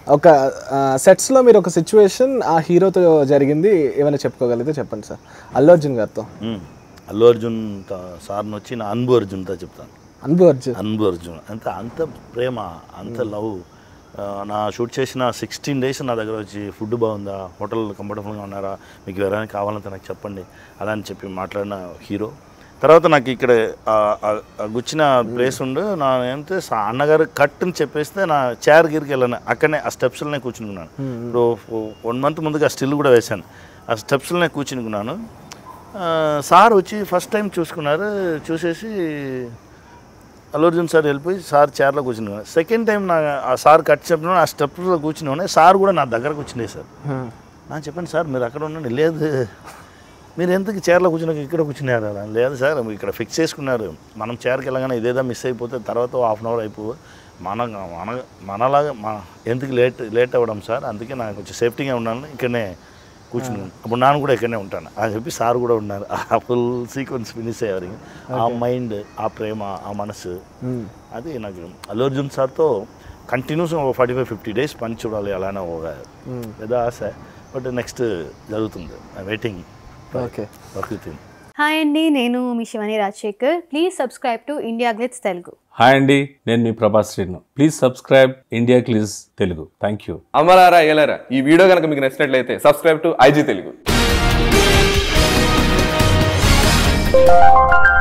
ఒక సెట్స్ లో మీరు ఒక సిచ్యువేషన్ ఆ హీరోతో జరిగింది ఏమైనా చెప్పుకోగలిగితే చెప్పండి సార్ అల్లు అర్జున్ గారితో మ్మ్. అల్లు అర్జున్ త- సార్ని వచ్చి నా అన్బు అర్జున్తో చెప్తాను అన్బు అర్జున్ అన్బు అర్జున్ అంత అంత ప్రేమ అంత లవ్ ఆ, నా షూట్ చేసిన సిక్స్టీన్ డేస్ నా దగ్గర వచ్చి ఫుడ్ బాగుందా హోటల్ కంఫర్టబుల్గా ఉన్నారా మీకు ఎవరైనా కావాలంటే నాకు చెప్పండి అలా అని చెప్పి మాట్లాడిన హీరో తర్వాత నాకు ఇక్కడ ఆ, ఆ, ఆ గుచ్చిన ప్లేస్ ఉండు నా ఏంటంటే సా- అన్నగారు కట్ అని చెప్పేస్తే నా చైర్ గిరికి వెళ్ళాను అక్కడనే ఆ స్టెప్స్లోనే కూర్చునుకున్నాను ఇప్పుడు వన్ మంత్ ముందుగా స్టిల్ కూడా వేశాను ఆ స్టెప్స్లోనే కూర్చునుకున్నాను ఆ, సార్ వచ్చి ఫస్ట్ టైం చూసుకున్నారు చూసేసి అల్లు అర్జున్ సార్ వెళ్ళిపోయి సార్ చైర్లో కూర్చున్నాను సెకండ్ టైం నా ఆ సార్ కట్ చెప్పిన ఆ స్టెప్స్లో కూర్చుని సార్ కూడా నా దగ్గర కూర్చునే సార్ నా చెప్పండి సార్ మీరు అక్కడ ఉండండి లేదు మీరు ఎందుకు చైర్లో కూర్చున్నాక ఇక్కడ కూర్చున్నారు అలా లేదు సార్ మీరు ఇక్కడ ఫిక్స్ చేసుకున్నారు మనం చైర్కి వెళ్ళగానే ఇదేదో మిస్ అయిపోతే తర్వాత హాఫ్ అన్ అవర్ అయిపో మన మన మనలాగా మన ఎందుకు లేట్ లేట్ అవ్వడం సార్ అందుకే నాకు కొంచెం సేఫ్టీగా ఉన్నాను ఇక్కడనే కూర్చున్నాను అప్పుడు నాన్న కూడా ఇక్కడనే ఉంటాను అని చెప్పి సార్ కూడా ఉన్నారు ఆ ఫుల్ సీక్వెన్స్ ఫినిష్ అయ్యారు ఆ మైండ్ ఆ ప్రేమ ఆ మనసు అది నాకు అల్లు అర్జున్ సార్తో కంటిన్యూస్ ఒక ఫార్టీ ఫైవ్ ఫిఫ్టీ డేస్ పని చూడాలి అలానే ఒక పెద్ద ఆశ బట్ నెక్స్ట్ జరుగుతుంది waiting okay work with hi అండి నేను మీ Shivani Rajasekhar please subscribe to India Glitz Telugu hi అండి నేను మీ Prabhas Srinu please subscribe India Glitz Telugu thank you అమలారా అయ్యలారా ఈ వీడియో కనుక మీకు నచ్చినట్లయితే సబ్స్క్రైబ్ టు ఐజీ తెలుగు